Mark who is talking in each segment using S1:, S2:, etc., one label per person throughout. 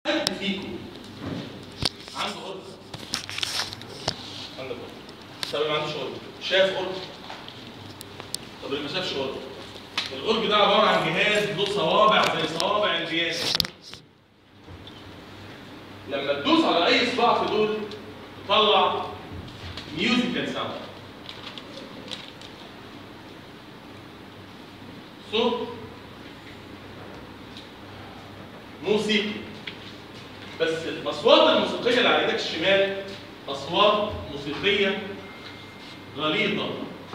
S1: حد فيكم عنده غرفه عنده غرفه طب اللي ما عندوش غرفه شاف غرفه طب اللي ما شافش غرفه الأورج ده عبارة عن جهاز له صوابع زي صوابع البيانو لما تدوس على أي صباع في دول تطلع ميوزيكال ساوند صوت موسيقي بس الأصوات الموسيقية اللي على إيدك الشمال أصوات موسيقية غليظة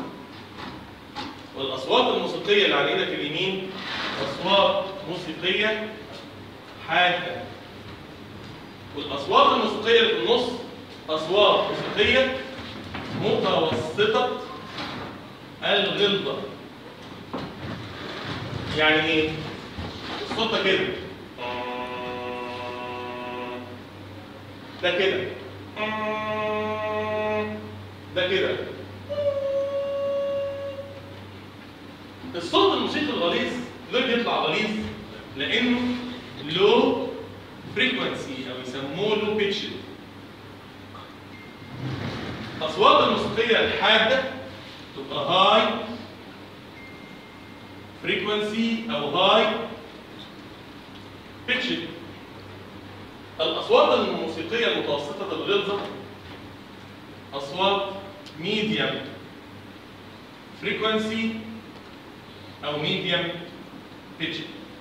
S1: والاصوات الموسيقيه اللي على ايدك اليمين اصوات موسيقيه حاده والاصوات الموسيقيه اللي في النص اصوات موسيقيه متوسطه الغلظه يعني ايه الصوت ده كده ده كده ده كده الصوت الموسيقي الغليظ ليه بيطلع غليظ؟ لانه لو فريكونسي او يسموه لو بيتش الاصوات الموسيقيه الحاده تبقى هاي فريكونسي او هاي بيتش الاصوات الموسيقيه المتوسطه الغلظه اصوات ميديم فريكونسي او ميديم بيتش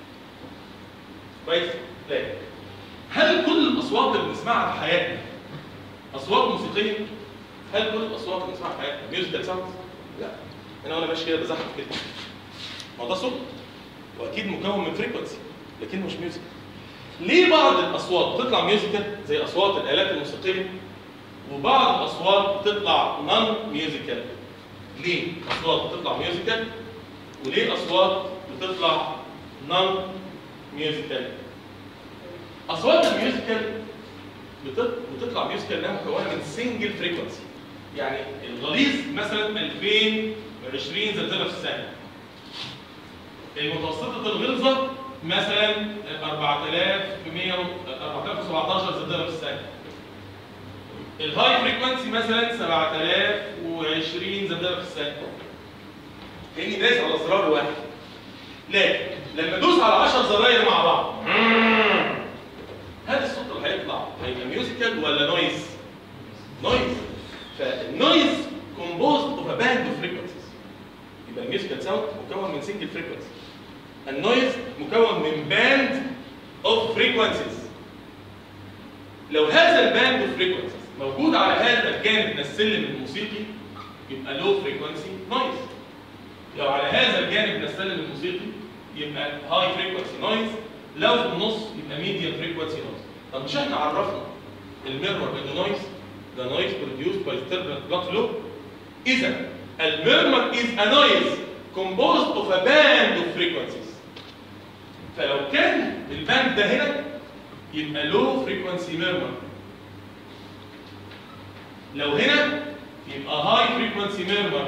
S1: كويس لا هل كل الاصوات اللي بنسمعها في حياتنا اصوات موسيقيه هل كل الاصوات اللي بنسمعها في حياتنا ميوزيكال ساوندز لا انا وانا ماشي كده بزحف كده ما هو ده صوت واكيد مكون من فريكونسي لكنه مش ميوزك ليه بعض الاصوات بتطلع ميوزيكال زي اصوات الالات الموسيقيه وبعض الاصوات بتطلع نون ميوزيكال ليه اصوات بتطلع ميوزيكال وليه اصوات بتطلع نون ميوزيكال اصوات الميوزيكال بتط- بتطلع ميوزيكال لانها مكونه من سنجل فريكونسي يعني الغليظ مثلا 2020 زلزله في الثانيه المتوسطه الغلظه مثلا 4100 4017 زلزله في الثانيه الهاي فريكونسي مثلا 7020 زلزله في الثانيه كاني دايس على زرار واحد لكن لما ادوس على 10 زراير مع بعض هل الصوت اللي هيطلع هيبقى ميوزيكال ولا نويز؟ نويز فالنويز كومبوزد اوف ا باند اوف فريكونسيز يبقى الميوزيكال ساوند مكون من سنجل فريكونسي النويز مكون من باند اوف فريكونسيز لو هذا الباند اوف فريكونسيز موجود على هذا الجانب من السلم الموسيقي يبقى لو فريكونسي نويز لو على هذا الجانب من السلم الموسيقي يبقى هاي فريكونسي نويز لو في النص يبقى ميديم فريكونسي نويز طب مش احنا عرفنا الميرور انه نويز ده نويز produced by disturbance blood flow اذا الميرمر is a noise composed of a band of frequencies فلو كان الباند ده هنا يبقى low frequency murmur لو هنا يبقى high frequency murmur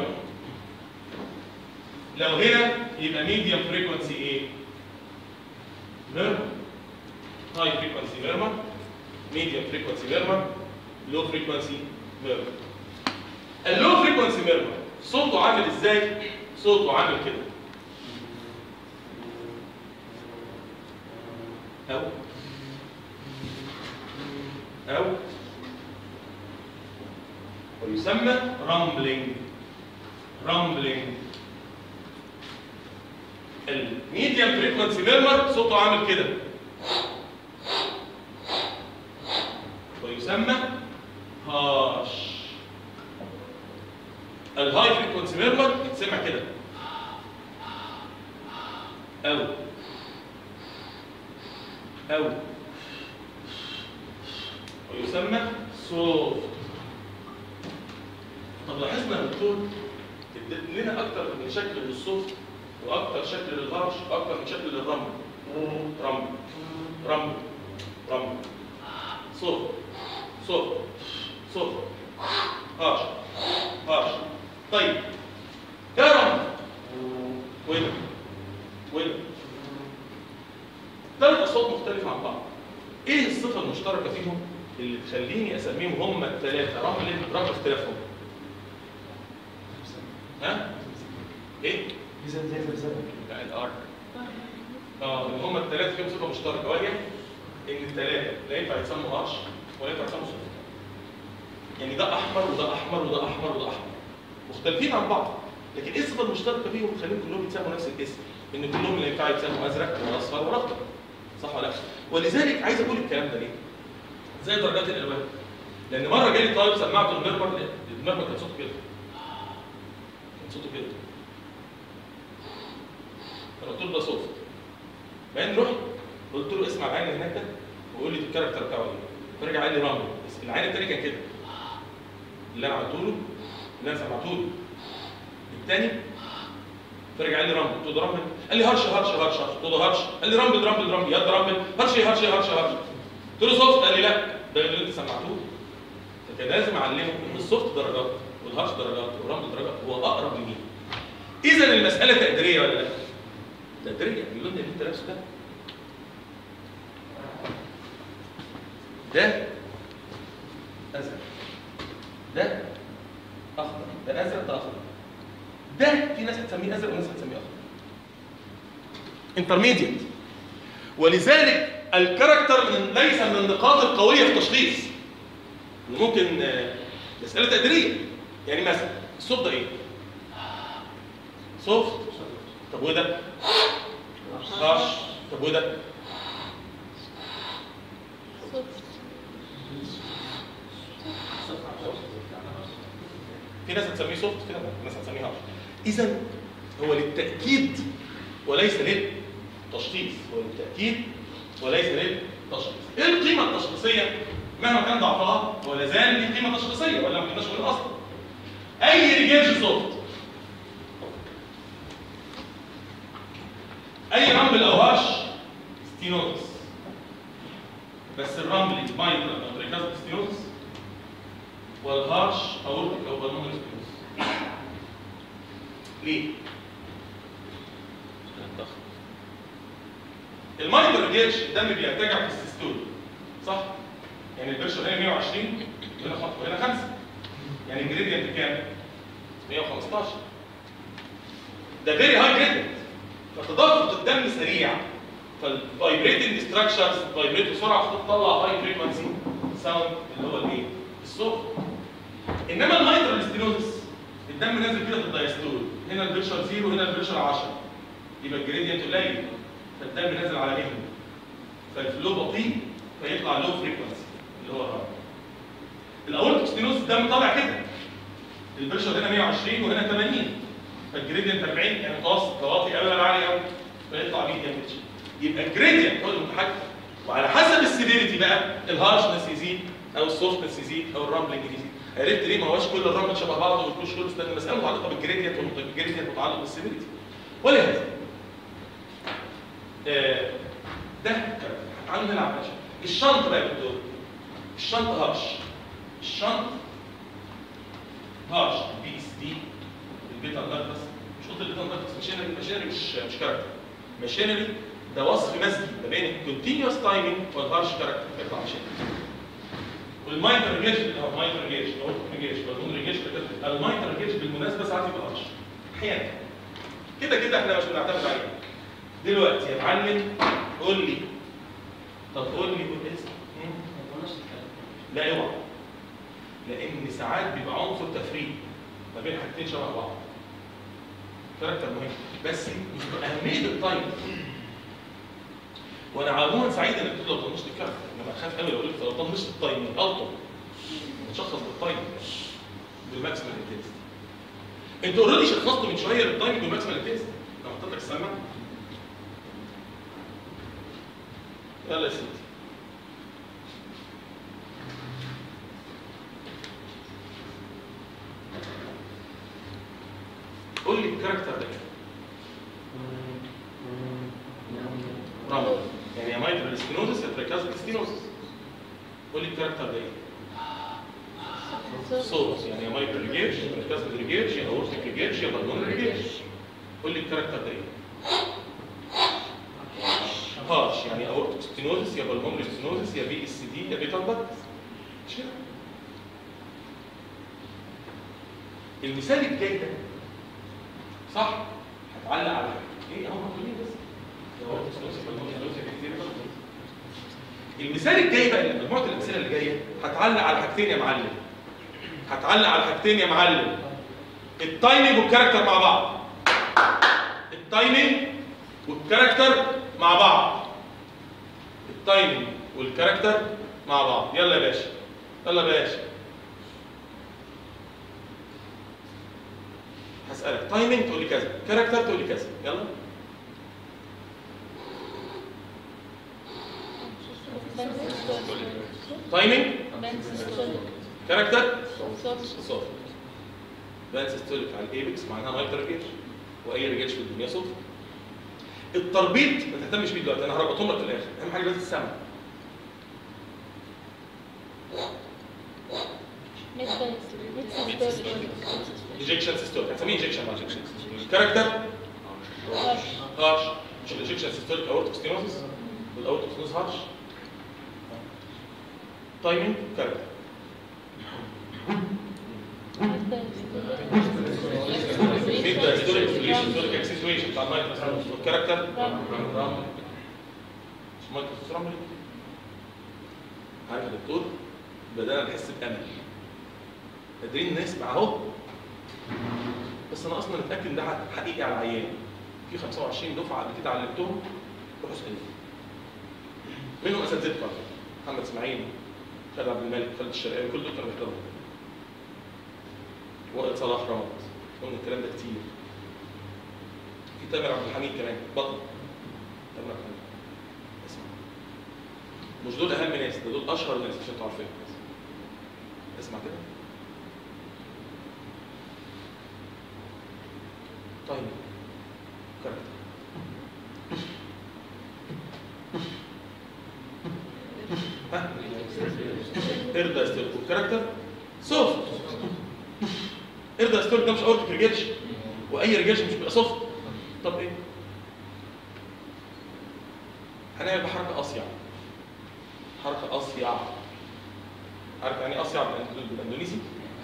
S1: لو هنا يبقى medium frequency ايه؟ murmur high frequency murmur medium frequency murmur low frequency murmur اللو فريكونسي ميرمر صوته عامل ازاي؟ صوته عامل كده أو أو ويسمى رامبلينج رامبلينج الميديم فريكونسي ميرمر صوته عامل كده ويسمى هاش الهاي فريكونسي ميرمر يتسمع كده او او ويسمى صوت طب لاحظنا يا دكتور ادت لنا اكتر من شكل للصوت واكتر شكل للهرش واكتر من شكل للرمل رمل رمل رمل صوت صوت صوت هاش هاش طيب ده رمل وين وين ثلاث اصوات مختلفه عن بعض ايه الصفه المشتركه فيهم اللي تخليني اسميهم هم الثلاثه رغم رغم اختلافهم ها ايه
S2: إذا زي زلزال
S3: لا الار
S1: اه ان هم الثلاثه فيهم صفه مشتركه وهي ان الثلاثه لا ينفع يتسموا هارش ولا ينفع يتسموا صفر يعني ده احمر وده احمر وده احمر وده احمر مختلفين عن بعض لكن ايه الصفه المشتركه فيهم تخليهم كلهم يتسموا نفس الاسم ان كلهم لا ينفع يتسموا ازرق ولا اصفر ولا اخضر صح ولا لا ولذلك عايز اقول الكلام ده ليه زي درجات الالوان لان مره جالي طالب سمعته المرمر المرمر كان صوته كده كان صوته كده فانا قلت له ده صوت بعدين رحت قلت له اسمع العين اللي هناك ده وقول لي الكاركتر بتاعه ايه فرجع قال لي رامبل بس العين التاني كان كده اللي انا عملته له اللي انا سمعته له التاني فرجع قال لي رامبل قلت له ده رامبل قال لي هرش هرش هرش هرش قلت له هرش قال لي رامبل رامبل رامبل يا ده رامبل هرش هرش هرش هرش قلت له سوفت قال لي لا ده اللي انت سمعتوه فكان لازم اعلمه ان السوفت درجات والهرش درجات والرامبل درجات هو اقرب لمين اذا المساله تقديريه ولا لا؟ تقديريه اللون اللي انت لابسه ده ده ازرق ده اخضر ده ازرق ده اخضر ده في ناس هتسميه ازرق وناس هتسميه اخضر انترميديت ولذلك الكاركتر من ليس من النقاط القويه في التشخيص إنه ممكن آه، مساله تقديريه يعني مثلا الصوت ده ايه؟ سوفت طب وده؟ هارش طب وده؟ في ناس هتسميه سوفت في ناس هتسميه هارش اذا هو للتاكيد وليس للتشخيص هو للتاكيد وليس للتشخيص ايه القيمه التشخيصيه مهما كان ضعفها ولا زال دي قيمه تشخيصيه ولا ما كناش نقول اصلا اي ريجيرج سوفت اي رامبل او هاش ستينوتس بس الرامبلينج مايكرو او تريكاز ستينوتس والهارش اورتيك او بالمونري ستينوتس ليه؟
S3: الضغط
S1: المايكرو ريجيرش الدم بيرتجع في السيستول صح؟ يعني البرشر هنا 120 هنا خط- هنا 5 يعني الجريدينت كام؟ 115 ده فيري هاي جريدينت فتدفق الدم سريع فالفايبريتنج ستراكشرز فايبريت بسرعه فتطلع هاي فريكونسي ساوند اللي هو الايه؟ الصوت انما المايترال ستينوزس الدم نازل كده في الدايستول هنا البريشر زيرو هنا البريشر 10 يبقى الجريدينت قليل فالدم نازل على مهله فالفلو بطيء فيطلع لو فريكونسي اللي هو الرابع الاورتيك ستينوز الدم طالع كده البريشر هنا 120 وهنا 80 فالجريدينت 40 يعني متوسط لا واطي قوي ولا عالي قوي فيطلع 100 تمبريتشر يبقى الجريدينت هو المتحكم وعلى حسب السيفيريتي بقى الهارشنس يزيد او السوفتنس يزيد او الرامبلنج يزيد عرفت ليه ما هوش كل الرامبل شبه بعض والكوش كله استنى المساله متعلقه بالجريدينت والجريدينت متعلق بالسيفيريتي ولهذا آه، ده كاركتر. تعالوا نلعب ماشي الشنط بقى بالدور الشنط هارش الشنط هارش البي اس دي البيتا اندكتس مش قلت البيتا اندكتس ماشينري ماشينري مش مش كاركتر ماشينري ده وصف مزجي ما بين الكونتينوس تايمينج والهارش كاركتر بيطلع ماشينري والمايتر ريجيش او مايتر ريجيش او ريجيش والمون ريجيش المايتر ريجيش بالمناسبه ساعات يبقى هارش احيانا كده كده احنا مش بنعتمد عليه دلوقتي يا معلم قول لي طب قول لي قول اسم مم. لا اوعى لان ساعات بيبقى عنصر تفريق ما بين حاجتين شبه بعض كاركتر مهم بس مش باهميه التايم وانا عموما سعيد انك تقول لو طنشت الكاركتر انما اخاف قوي لو قلت لو طنشت التايم الطم نشخص بالتايم بالماكسيمال انتنسيتي انت اوريدي شخصت من شويه التايم بالماكسيمال انتنسيتي لما حطيت لك السماعه يلا يا سيدي قول لي الكاركتر ده ايه؟ رامبل يعني يا مايترال ستينوزس يا تريكازيك ستينوزس قول لي الكاركتر ده ايه؟ صوت يعني يا مايترال ريجيرش يا تريكازيك ريجيرش يا اورتيك ريجيرش يا بالمون ريجيرش قول لي الكاركتر ده ايه؟ هارش يعني اورتيك ستينوزس يا بالمونري ستينوزس يا بي اس دي يا بيتا باتس مش كده المثال الجاي ده صح هتعلق على حاجة. ايه هم مكتوبين بس يا aortic stenosis يا pulmonary stenosis يا بيتا باتس. المثال الجاي بقى مجموعه الامثله اللي جايه هتعلق على حاجتين يا معلم هتعلق على حاجتين يا معلم التايمنج والكاركتر مع بعض التايمنج والكاركتر مع بعض التايمنج والكاركتر مع بعض يلا يا باشا يلا يا باشا هسألك تايمنج تقول لي كذا كاركتر تقول لي كذا يلا تايمنج كاركتر صفر بان سيستوليك على الايبكس معناها مايتر ريجيش واي ريجيش في الدنيا صفر التربيط ما تهتمش بيه دلوقتي انا هربطهم لك في الاخر اهم حاجه دلوقتي السمع ايجكشن سيستوليك هنسميه ايجكشن مع ايجكشن كاركتر هارش مش الايجكشن سيستوليك اورتيك ستينوزس والاورتيك ستينوزس هارش تايمينج كاركتر ميد ستوريك سوليوشن ستوريك اكسنتويشن بتاع المايكروسوفت والكاركتر رامل مش مايكروسوفت رامل عارف يا دكتور بدأنا نحس بأمل قادرين نسمع اهو بس انا اصلا متاكد ان ده حقيقي على العيان في 25 دفعه قبل كده علمتهم روحوا اسالوا منهم اساتذتكم على فكرة. محمد اسماعيل خالد عبد الملك خالد الشرقاوي كل دول كانوا بيحضروا وائل صلاح رمض قلنا الكلام ده كتير في تامر عبد الحميد كمان بطل تامر عبد الحميد اسمع مش دول اهم ناس ده دول اشهر ناس عشان انتوا عارفين اسمع كده طيب كاركتر ها ارضى ستيل والكاركتر سوفت ارضى ستيل ده مش اورتيك ريجيرش واي ريجيرش مش بيبقى سوفت طب ايه هنعمل بحركه اصيع حركه اصيع عارف يعني ايه اصيع بالأندو- بالاندونيسي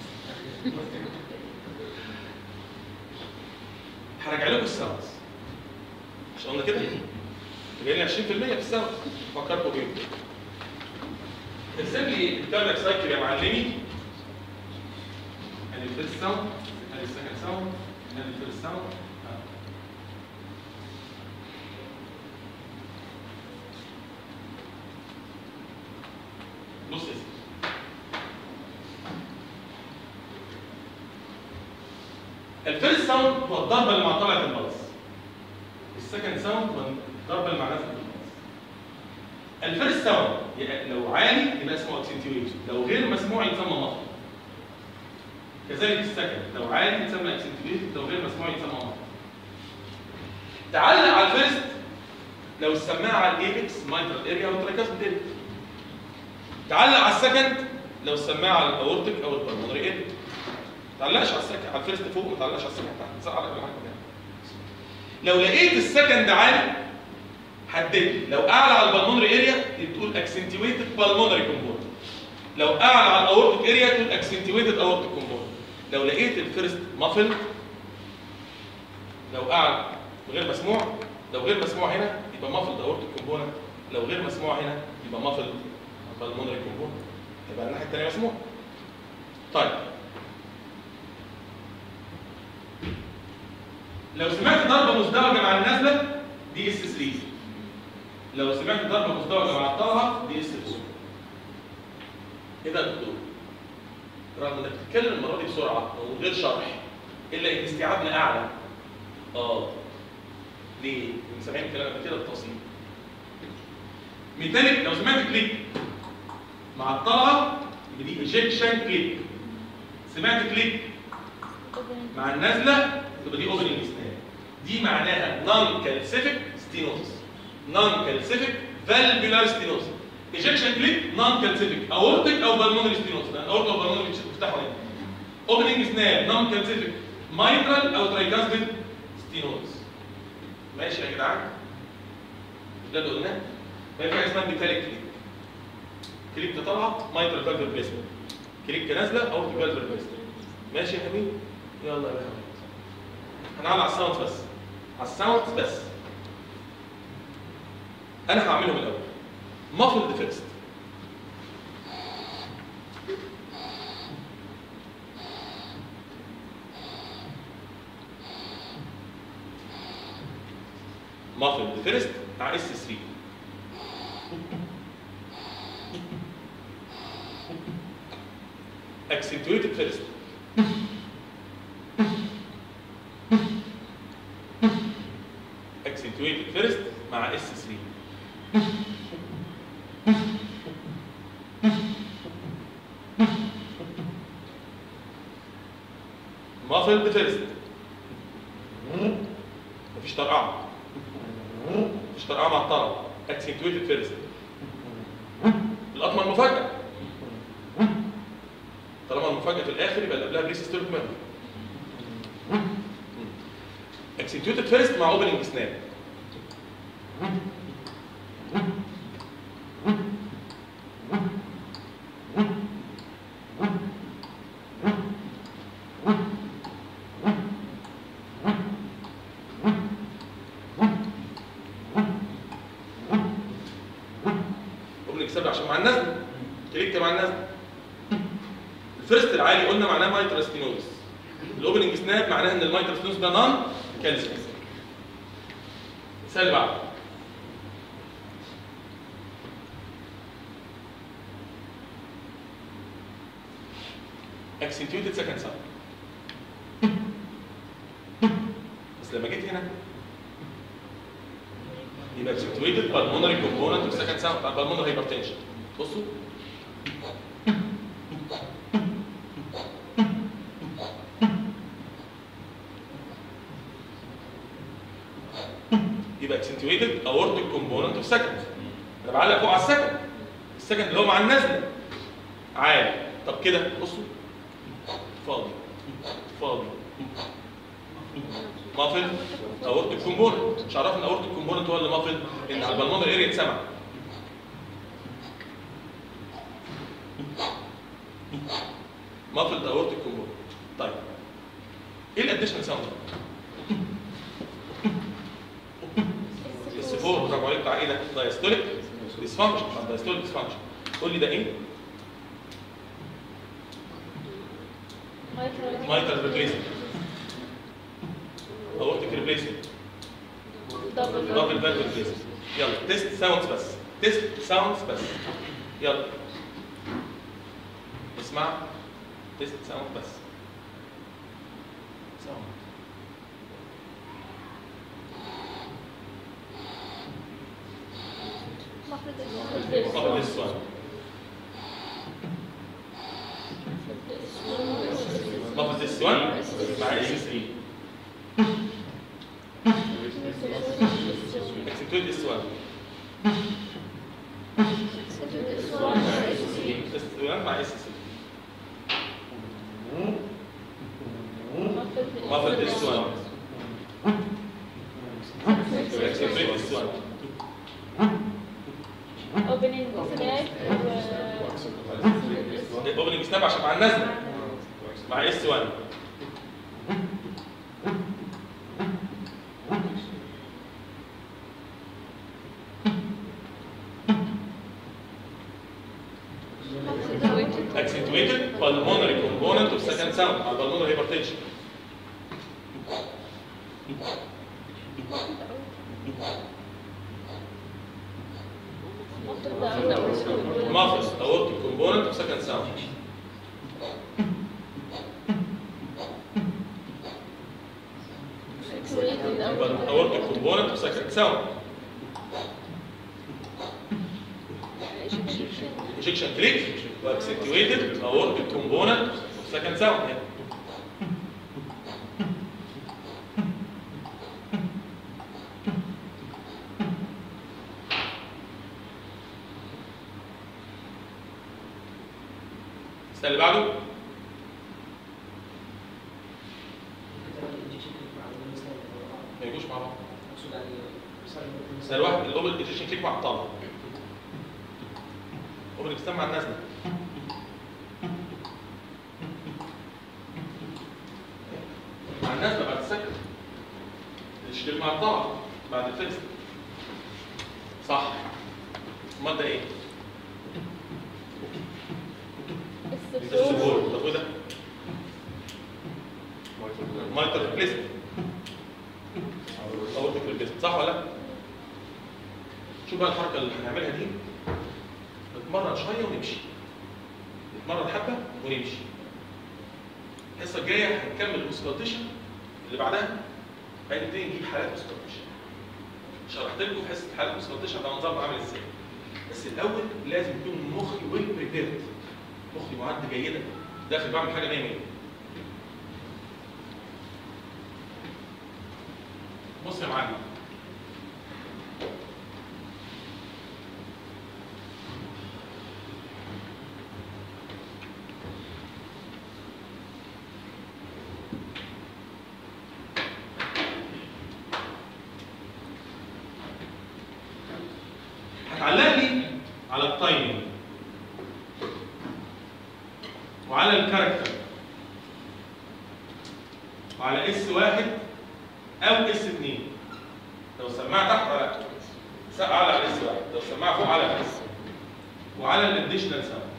S1: هرجع لكم الساوندز مش قلنا كده؟ جاي لي 20% في الساوند فكركم بيه ارسم لي الكارنك سايكل يا معلمي ادي الفيرست ساوند ادي السكند ساوند ادي الفيرست ساوند بص يا سيدي الفيرست ساوند هو الضربه اللي مع طلعه البلس السكند ساوند هو الضربه اللي مع نفس البلس الفيرست ساوند يعني لو عالي يبقى اسمه اكسنتويشن لو غير مسموع يتسمى مطر كذلك السكند لو عالي يتسمى اكسنتويشن لو غير مسموع يتسمى مطر تعلق على الفيرست لو السماعه على الايبكس مايترال اريا والتراكاز اريا تعلق على السكند لو السماعه على الاورتيك او البلمونري اريا ما تعلقش على السكند على الفيرست فوق ما تعلقش على السكند تحت صح على كل حاجه لو لقيت السكند عالي حدد لي لو اعلى على البلمونري اريا تقول اكسنتويتد بالمونري كومبوننت لو اعلى على الاورتيك اريا تقول اكسنتويتد اورتيك كومبوننت لو لقيت الفيرست مافل لو اعلى غير مسموع لو غير مسموع هنا يبقى مافل اورتيك كومبوننت لو غير مسموع هنا يبقى مافل بالمونري كومبوننت يبقى الناحيه الثانيه مسموع طيب لو سمعت ضربه مزدوجه مع النازله دي اس 3 لو سمعت ضربه مزدوجه مع الطلعه دي اس 4 ايه ده يا دكتور؟ رغم انك بتتكلم المره دي بسرعه ومن غير شرح الا ان استيعابنا اعلى اه ليه؟ من سامعين الكلام قبل كده بالتفصيل مثالك لو سمعت كليك مع الطلعه يبقى دي ايجكشن كليك سمعت كليك مع النازله تبقى دي اوبننج سناب دي معناها نون كالسيفيك ستينوزس نون كالسيفيك فالفولار ستينوزس ايجكشن كليك نون كالسيفيك اورتيك او بالمونري ستينوزس لان اورتيك او بالمونري بيفتحوا هنا اوبننج سناب نون كالسيفيك مايترال او ترايكاسبيد ستينوزس ماشي يا جدعان ده اللي قلناه ما في حاجه اسمها ميتاليك كليك كليك طالعه مايترال فالف ريبليسمنت كليك نازله اورتيك فالف ريبليسمنت ماشي يا حبيبي يلا يا حبيبي هنعلق على الساوند بس على الساوند بس انا هعملهم الاول muffled فيرست muffled فيرست بتاع اس 3 accentuated first accentuated first مع اس 3 muffled first مفيش طرقعه مفيش طرقعه مع الطرب accentuated first القطمه المفاجاه طالما المفاجاه في الاخر يبقى اللي قبلها بريس ستيرك ميموري اكسنتيوتد فيرست مع اوبننج سناب اوبننج سناب عشان مع النزل كليك مع النزل الفيرست العالي قلنا معناه مايترال ستينوز الاوبننج سناب معناه ان المايترال ستينوز ده نون كالسيوم المثال اللي بعده accentuated second sound بس لما جيت هنا يبقى accentuated pulmonary component of second sound بتاع pulmonary hypertension بصوا يبقى accentuated aortic component of second انا بعلق فوق على السكند السكند اللي هو مع النزله عالي طب كده بصوا فاضي فاضي مافل اورتيك كومبوننت مش عرفنا اورتيك كومبوننت هو اللي مافل ان على البلمونر اريا اتسمع مافل اورتيك كومبوننت طيب ايه الاديشنال ساوند اس 4 برافو عليك بتاع ايه ده؟ دايستوليك ديسفانكشن دايستوليك ديسفانكشن قول لي ده ايه؟ مايتال ريبليسمنت اورتيك ريبليسمنت دبل فالف ريبليسمنت يلا تيست ساوندز بس تيست ساوندز بس يلا اسمع تيست ساوند بس ساوند قبل السؤال قبل السؤال مع اس 3 اكسنتويت السؤال السؤال مع اس 3 قبل السؤال اكسنتويت السؤال
S2: opening snap
S1: الاوبننج سناب عشان مع النزله مع اس 1 accentuated pulmonary component of second sound على pulmonary hypertension muffled aortic component of second sound يبقى aortic component of second sound ejection click accentuated aortic component of second sound هنا السؤال اللي بعده ما يجوش مع بعض السؤال الواحد اللي الاوبن ايجيشن كليك مع الطاوله اوبن بيستمع مع الناس ده مع الناس ده بعد السكن الشكل مع الطاوله بعد الفيكس صح امال ده ايه؟
S2: السفور
S1: السبور طب وده؟ مايتر ريبليسمنت اورتيك ريبليسمنت صح ولا لا؟ شوف بقى الحركه اللي هنعملها دي نتمرن شويه ونمشي نتمرن حبه ونمشي الحصه الجايه هنكمل الاسكالتيشن اللي بعدها بعدين نبتدي نجيب حالات اسكالتيشن شرحت لكم في حصه حالات اسكالتيشن ده نظام عامل ازاي بس الاول لازم يكون مخي ويل بريبيرد مخي معد جيدا داخل بعمل حاجه 100 100 بص يا معلم هتعلق لي على التايمنج وعلى الكاركتر وعلى اس واحد او اس اثنين لو سماعه تحت ولا لا اعلى على اس واحد لو سماعه فوق على اس وعلى الاديشنال ساوند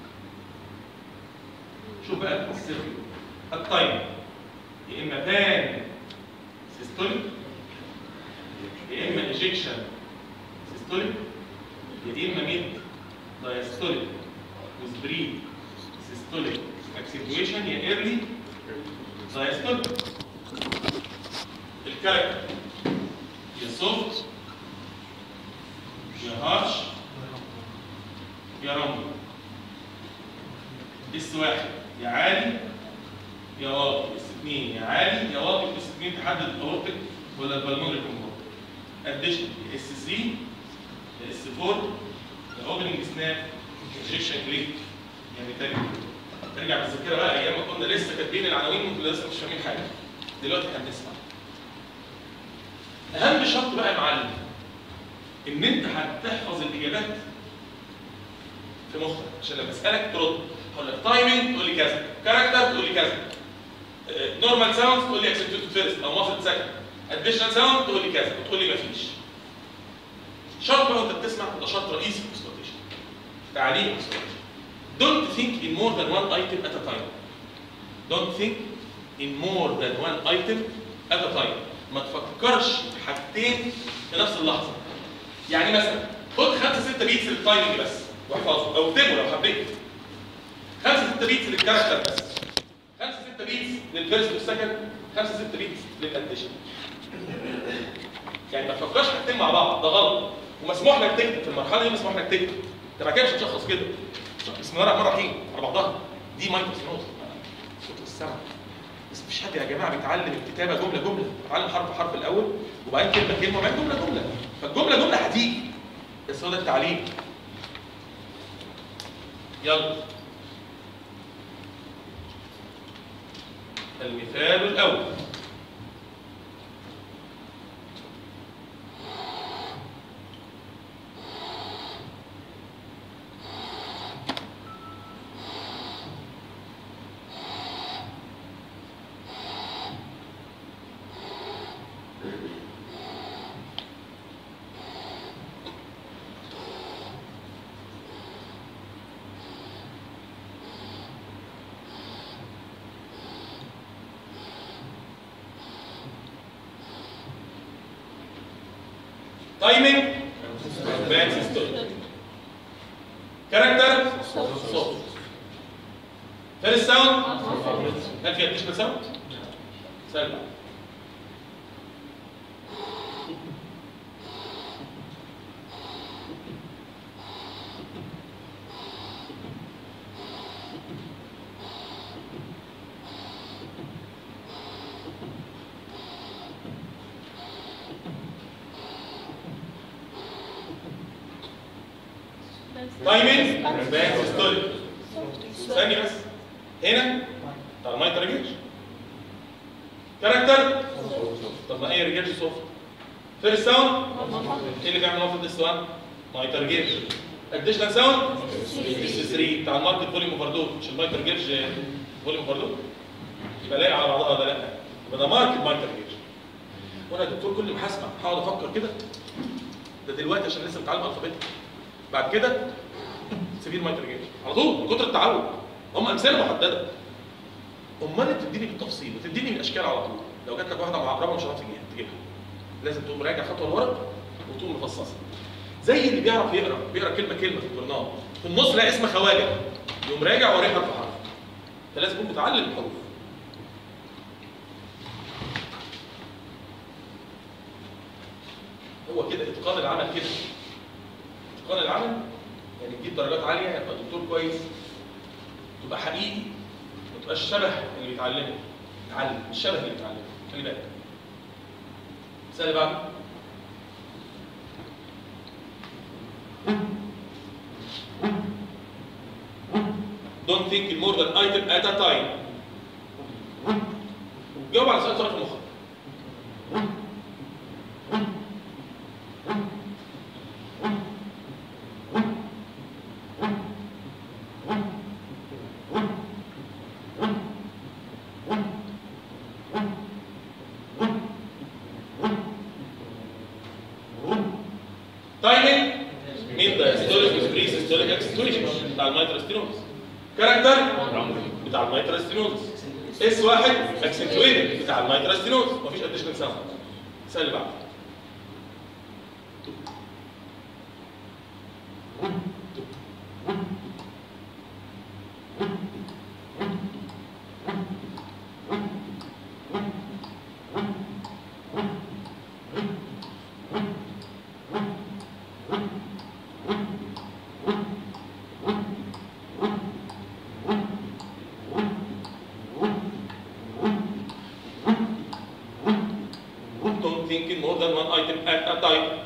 S1: شوف بقى السر التايم يا اما بان سيستوليك يا اما ايجيكشن سيستوليك يا اما ميد دايستوليك وسبريد سيستوليك اكسنتويشن يا ايرلي دايستوليك الكاركتر يا سوفت يا هارش يا رمل اس واحد يا عالي يا واطي اس اثنين يا عالي يا واطي اس اثنين تحدد الاورتك ولا البلمونري كومبوت اديشن اس 3 يا اس 4 يا اوبننج سناب انجكشن كليك يعني تاني ترجع بالذاكره بقى ايام ما كنا لسه كاتبين العناوين وكنا لسه مش فاهمين حاجه دلوقتي احنا بنسمع اهم شرط بقى يا معلم ان انت هتحفظ الاجابات في مخك عشان لما اسالك ترد هقول لك تايمنج تقول لي كذا كاركتر تقول لي كذا نورمال ساوند تقول لي اكسنتوتد فيرست او مافت سكند اديشنال ساوند تقول لي كذا وتقول لي مفيش شرط بقى وانت بتسمع ده شرط رئيسي في الاسكوتيشن تعليم الاسكوتيشن don't think in more than one item at a time don't think in more than one item at a time ما تفكرش في حاجتين في نفس اللحظه يعني مثلا خد خمسه سته بيتس للتايمنج بس واحفظه او اكتبه لو حبيت خمسه سته بيتس للكاركتر بس خمسه سته بيتس للفيرست والسكند خمسه سته بيتس للاديشن يعني ما تفكرش حاجتين مع بعض ده غلط ومسموح لك تكتب في المرحله دي مسموح لك تكتب انت ما كانش تشخص كده بسم الله الرحمن الرحيم على بعضها دي مايكروس نوت صوت السمع بس مفيش حد يا جماعه بيتعلم الكتابه جمله جمله بيتعلم حرف حرف الاول وبعدين كلمه كلمه وبعدين جمله جمله فالجمله جمله هتيجي بس هو ده التعليم يلا المثال الاول تايمينج باك ستوري كاركتر صوت فيرست ساوند هل في اديشنال ساوند؟ سهل بقى. تايمينج باك ستوري ثانية بس هنا طب ما يترجمش كاركتر طب ما ايه رجالش سوفت فيرست ساوند ايه اللي بيعمل مفرد اس 1 مايتر جيرج اديشنال ساوند اس 3 بتاع الماركت فوليوم اوفردوز مش المايتر جيرج فوليوم اوفردوز يبقى لاقي على بعضها ده لا يبقى ده ماركت مايتر جيرج وانا يا دكتور كل ما هسمع هقعد افكر كده ده دلوقتي عشان لسه متعلم الفابيت بعد كده سيفير مايتر جيرج على طول من كتر التعود هم امثله محدده امال انت تديني بالتفصيل وتديني بالاشكال على طول لو جات لك واحده معقربه مش هتعرف تجيبها تجيبها لازم تقوم راجع خطوه لورا وتقوم مفصصها زي اللي بيعرف يقرا بيقرا كلمه كلمه في الجورنال في النص لاقي اسم خواجه يقوم راجع وراه حرف حرف انت لازم تكون متعلم الحروف هو كده اتقان العمل كده اتقان العمل يعني تجيب درجات عاليه يبقى دكتور كويس تبقى حقيقي ما تبقاش شبه اللي بيتعلمه اتعلم مش شبه اللي بيتعلمه خلي بالك السؤال اللي بعده Don't think in more than item at a time. جاوب على سؤال سؤال في مخك. تايمينج مين ده ستوليك وسبري سيستوليك اكستويشن بتاع الميتروستينوز كاركتر بتاع الميتروستينوز اس واحد اكسنتويتد بتاع الميتروستينوز مفيش اديشنال ساوند السؤال اللي بعده Don't think in more than one item at a time.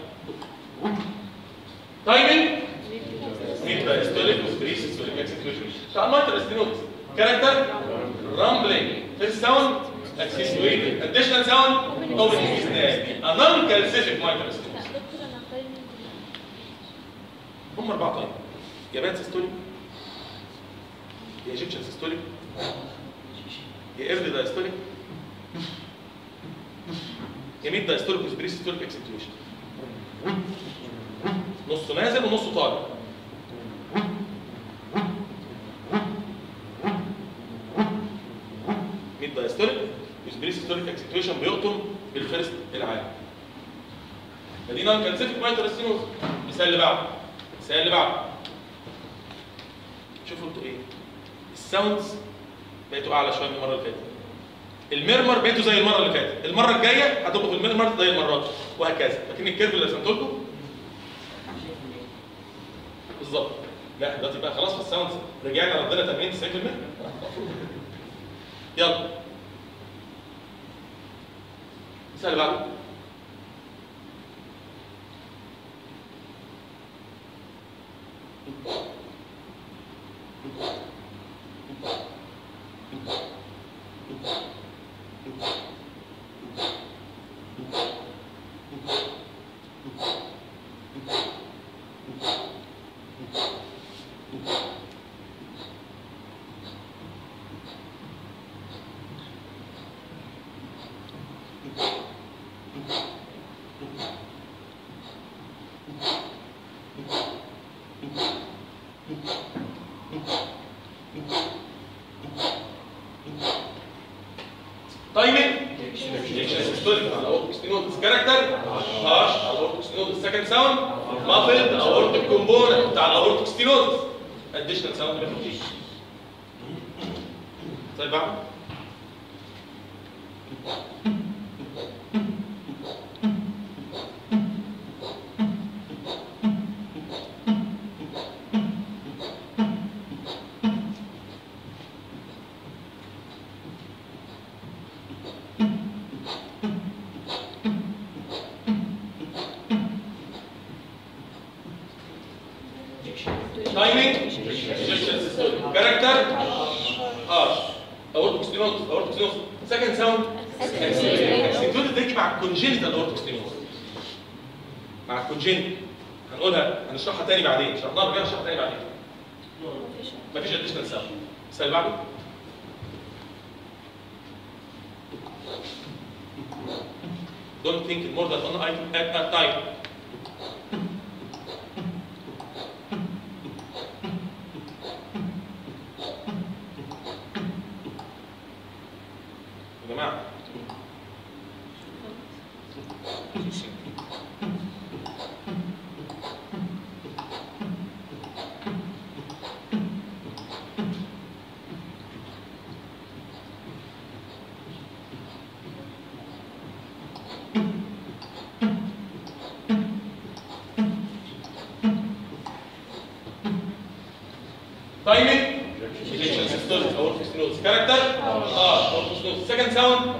S1: Timing مين ده ستوليك وسبري سيستوليك اكسنتويشن بتاع الميتروستينوز كاركتر رامبلينج فيرست ساوند اكسنتويتد اديشنال ساوند اوبننج سناب a non calcific microstones
S2: دكتور انا تايمينج
S1: هم اربع طيب يابان سيستوليك يا ايجيبشن سيستوليك يا ايرلي دايستوليك يا ميد دايستوليك وسبري سيستوليك اكسنتويشن نصه نازل ونصه طالع ميد دايستوليك وسبري سيستوليك اكسنتويشن بيقطم بالفيرست العالي فدي نون كالسيفيك مايتروستينوز المثال اللي بعده المثال اللي بعده شوفوا انتوا ايه الساوندز بقيتوا اعلى شويه من المره اللي فاتت الميرمر بقيتوا زي المره اللي فاتت المره الجايه هتبقوا في الميرمر زي المرات وهكذا لكن الكيرف اللي رسمته لكم بالظبط لا دلوقتي بقى خلاص في الساوندز رجعنا ردنا 80 90% يلا المثال اللي بعده تايمينج سيستوليك على اورتيك ستينوزس كاركتر هاش على اورتيك ستينوزس سكند ساوند مافلد اورتيك كومبوننت بتاع الاورتيك ستينوزس اديشنال ساوند ريفليكشن طيب بعد تايمينج كاركتر هاش اورتيك ستينوزس اورتيك ستينوزس سكند ساوند اكسنتويتد تيجي مع الكونجينيتال اورتيك ستينوزس مع الكونجينيتال هنقولها هنشرحها تاني بعدين شرحناها قبل كده هنشرحها تاني بعدين
S2: مفيش
S1: مفيش اديشنال ساوند السؤال اللي بعده Don't think more than one item at a time. يا جماعة تايمينج ريجكشن سيستوليك اورتيك ستينوز كاركتر اه اورتيك ستينوز سكند ساوند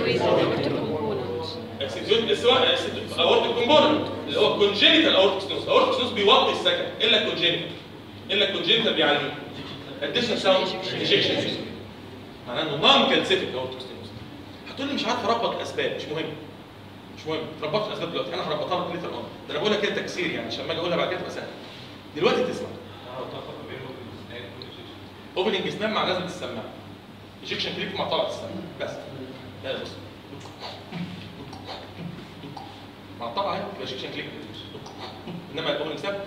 S1: اكسكيوت السواء اورتيك كومبوننت اللي هو كونجينيتال اورتيك ستينوز اورتيك ستينوز بيوطي السكن الا الكونجينيتال الا الكونجينيتال بيعليه اديشنال ساوند ريجكشن معناه انه نون كالسيفيك اورتيك ستينوز هتقول لي مش عارف اربط الاسباب مش مهم مش مهم تربطش الاسباب دلوقتي انا هربطها لك ليتر اون ده انا بقولها كده تكسير يعني عشان لما اجي اقولها بعد كده تبقى سهله دلوقتي تسمع اوبننج سناب مع نزله السماعه ايجكشن كليك مع طلعه السماعه بس لا بص مع الطبعه اهي يبقى ايجكشن كليك انما الاوبننج سناب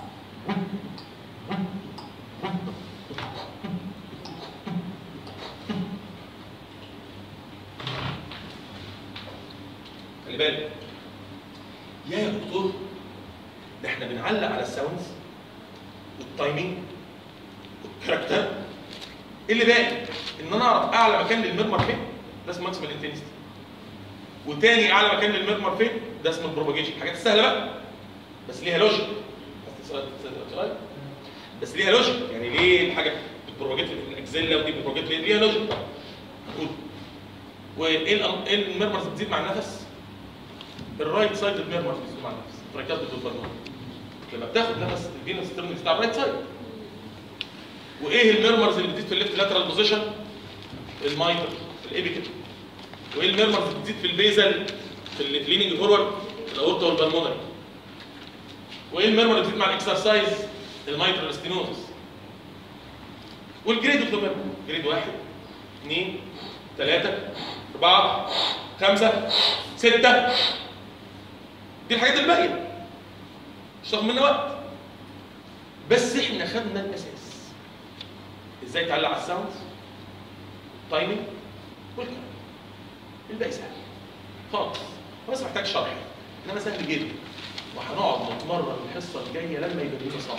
S1: خلي بالك يا يا دكتور ده احنا بنعلق على الساوندز والتايمينج والكاركتر ايه اللي باقي؟ ان انا اعرف اعلى مكان للمرمر فين ده اسمه ماكسيمال انتنستي وتاني اعلى مكان للمرمر فين ده اسمه البروباجيشن الحاجات السهله بقى بس ليها لوجيك بس سؤال- سؤال. بس ليها لوجيك يعني ليه الحاجه بتبروباجيت في الاكزيلا ودي بتبروباجيت ليه ليها لوجيك هنقول وايه الأم- ايه الميرمرز بتزيد مع النفس الرايت سايد الميرمرز بتزيد مع النفس تركز بالبرمجه لما بتاخد نفس الفينوس ستيرنس بتاع الرايت سايد وايه الميرمرز اللي بتزيد في الليفت لاترال بوزيشن المايتر الابيكال وايه الميرمرز اللي بتزيد في البيزل في الكليننج فورورد الاورتا والبلمونري وايه الميرمر اللي بتزيد مع الاكسرسايز المايترال ستينوزس والجريد اوف ذا ميرمر جريد واحد اثنين ثلاثة أربعة خمسة ستة دي الحاجات الباقية مش هتاخد منا وقت بس احنا خدنا الأساس ازاي تعلق على الساوند تايمينج والكلام الباقي سهل خالص بس محتاج شرح انما سهل جدا وهنقعد نتمرن الحصه الجايه لما يبقى لنا صح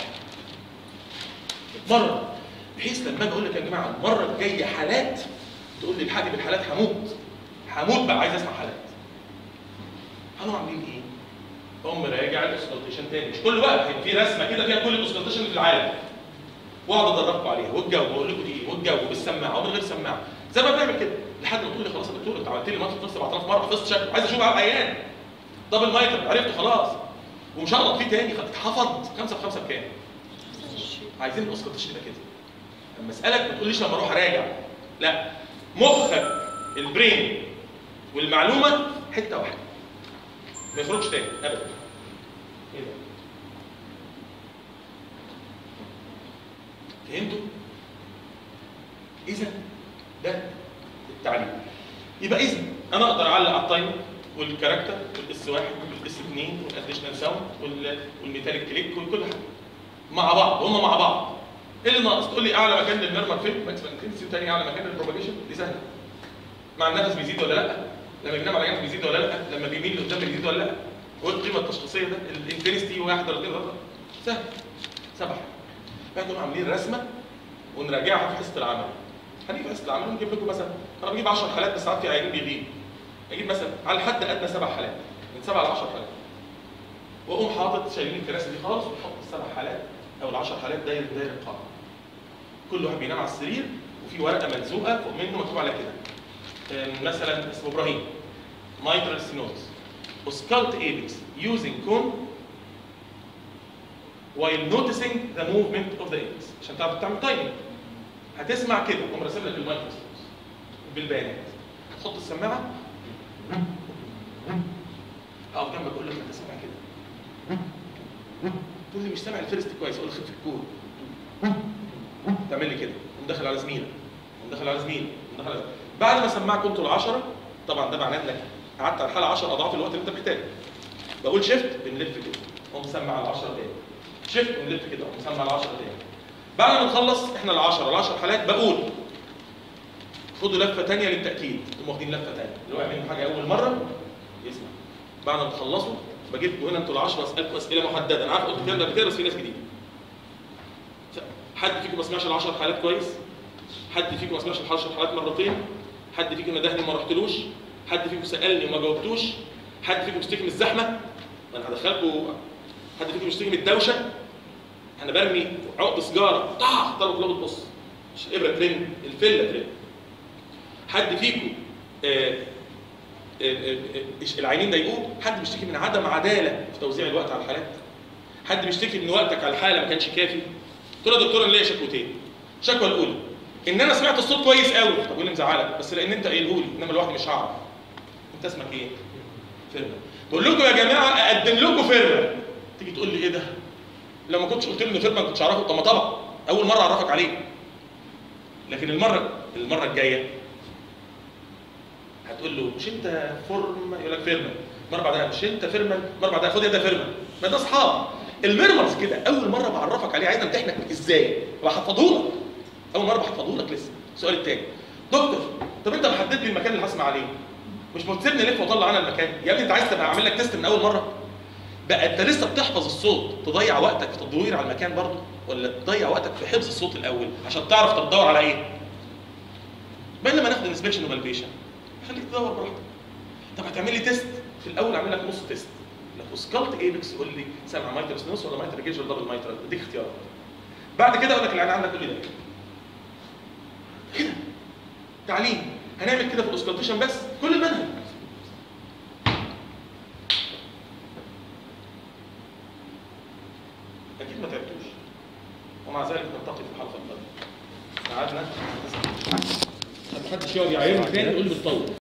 S1: نتمرن بحيث لما اجي اقول لك يا جماعه المره الجايه حالات تقول لي الحاجه بالحالات هموت هموت بقى عايز اسمع حالات هنقعد عاملين ايه؟ اقوم راجع الاوسكالتيشن تاني مش كل وقت هيبقى في رسمه كده فيها كل الاوسكالتيشن اللي في العالم واقعد ادربكم عليها والجو واقول لكم دي ايه والجو بالسماعه ومن غير سماعه زي ما بنعمل كده لحد ما تقول لي خلاص يا دكتور انت عملت لي ماتش نفس 7000 مره حفظت شكله عايز اشوف على العيان دبل مايتر عرفته خلاص ومش هغلط فيه تاني اتحفظ 5 في 5 بكام؟ عايزين الاوسكالتيشن يبقى كده لما اسالك ما تقوليش لما اروح اراجع لا مخك البرين والمعلومه حته واحده ما يخرجش تاني ابدا ايه ده؟ فهمتوا؟ اذا ده التعليم يبقى اذا انا اقدر اعلق على التايم والكاركتر والاس واحد والاس اثنين والاديشنال ساوند وال- والميتاليك كليك وكل حاجه مع بعض هم مع بعض ايه اللي ناقص تقول لي اعلى مكان للميرمر فين ماكسيمم انتنسيتي وتاني اعلى مكان للبروباجيشن دي سهله مع النفس بيزيد ولا لا لما بينام على جنب بيزيد ولا لا لما بيميل لقدام بيزيد ولا لا وايه القيمه التشخيصيه ده الانتنسيتي واحد ولا اثنين ولا ثلاثة؟ سهل سبعه بقى نقوم عاملين رسمه ونراجعها في حصه العمل هنيجي في حصه العمل ونجيب لكم مثلا انا بجيب 10 حالات بس ساعات في عيانين بيغيب اجيب مثلا على الحد ادنى سبع حالات من سبعه ل 10 حالات واقوم حاطط شايلين الكراسي دي خالص ونحط السبع حالات او العشر حالات داير داير القاعه كل واحد بينام على السرير وفي ورقه ملزوقه فوق منه مكتوب عليها كده آم، مثلا اسمه ابراهيم mitral stenosis auscult apex using cone while noticing the movement of the apex عشان تعرف تعمل تايمنج هتسمع كده اقوم راسم لك المايكرو بالبيانات تحط السماعه اقف جنبك اقول لك انت سامع كده تقول لي مش سامع الفيرست كويس اقول له خف الكور تعمل لي كده قوم داخل على زميلك قوم داخل على زميلك قوم داخل على بعد ما سمعك كنتوا العشرة طبعا ده معناه انك قعدت على الحاله 10 اضعاف الوقت اللي انت محتاجه بقول شيفت بنلف كده قوم مسمع على 10 تاني شيفت بنلف كده قوم مسمع على 10 تاني بعد ما نخلص احنا ال 10 ال 10 حالات بقول خدوا لفه ثانيه للتاكيد انتم واخدين لفه ثانيه اللي هو يعمل حاجه اول مره يسمع بعد ما تخلصوا بجيبكم هنا انتوا ال 10 اسالكم اسئله محدده انا عارف قلت الكلام ده قبل كده بس في ناس جديده حد فيكم ما سمعش ال 10 حالات كويس حد فيكم ما سمعش ال 10 حالات مرتين حد فيكم ندهني وما رحتلوش حد فيكم سالني وما جاوبتوش حد فيكم مشتكي من الزحمه ما انا هدخلكم حد فيكم مشتكي من الدوشه انا برمي عقد سيجاره طخ طلبت لغه بص مش ابره ترن الفله ترن حد فيكم آه، آه، آه، آه، العينين ضايقوه حد بيشتكي من عدم عداله في توزيع الوقت على الحالات حد بيشتكي ان وقتك على الحاله ما كانش كافي قلت له يا دكتور انا ليا شكوتين الشكوى الاولى ان انا سمعت الصوت كويس قوي طب ايه اللي مزعلك بس لان انت قايله لي انما لوحدي مش هعرف انت اسمك ايه فيرما بقول لكم يا جماعه اقدم لكم فيرما تيجي تقول لي ايه ده لو ما كنتش قلت لي ان فيرما ما كنتش اعرفه طب ما طبعا اول مره اعرفك عليه لكن المره المره الجايه هتقول له مش انت فورما يقول لك فيرما مره بعدها مش انت فيرما مره بعدها خد ده فيرما ما ده اصحاب الميرمرز كده اول مره بعرفك عليه عايز امتحنك ازاي بحفظه لك اول مره بحفظه لك لسه السؤال الثاني دكتور طب انت محدد لي المكان اللي هسمع عليه مش بتسيبني الف واطلع انا المكان يا ابني انت عايز تبقى اعمل لك تيست من اول مره بقى انت لسه بتحفظ الصوت تضيع وقتك في تدوير على المكان برضه ولا تضيع وقتك في حفظ الصوت الاول عشان تعرف تدور على ايه بين لما ناخد انسبكشن وفاليديشن خليك تدور براحتك طب هتعمل لي تيست في الاول اعمل لك نص تيست لو اسكالت ايبكس قول لي سامع مايتر سنوس ولا مايتر جيج ولا دبل مايتر اديك اختيارات بعد كده اقول لك العين عندك كل ده كده تعليم هنعمل كده في الاوسكالتيشن بس كل المنهج اكيد ما تعبتوش ومع ذلك نلتقي في الحلقه القادمه قعدنا محدش يقعد يعايرني تاني يقول لي بتطول